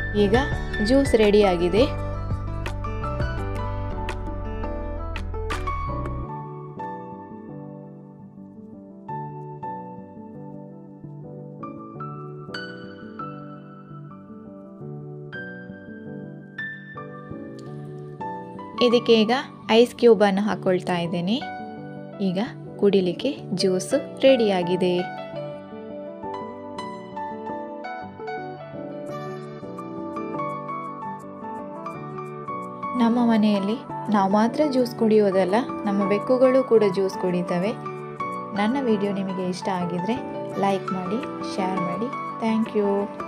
ಈಗ ಜ್ಯೂಸ್ ರೆಡಿಯಾಗಿದೆ ಇದಕ್ಕೆ ಈಗ ಐಸ್ ಕ್ಯೂಬನ್ನು ಹಾಕ್ಕೊಳ್ತಾ ಇದ್ದೇನೆ ಈಗ ಕುಡಿಲಿಕ್ಕೆ ಜ್ಯೂಸ್ ರೆಡಿಯಾಗಿದೆ ನಮ್ಮ ಮನೆಯಲ್ಲಿ ನಾವು ಮಾತ್ರ ಜ್ಯೂಸ್ ಕುಡಿಯೋದಲ್ಲ ನಮ್ಮ ಬೆಕ್ಕುಗಳು ಕೂಡ ಜ್ಯೂಸ್ ಕುಡಿತವೆ ನನ್ನ ವಿಡಿಯೋ ನಿಮಗೆ ಇಷ್ಟ ಆಗಿದರೆ ಲೈಕ್ ಮಾಡಿ ಶೇರ್ ಮಾಡಿ ಥ್ಯಾಂಕ್ ಯು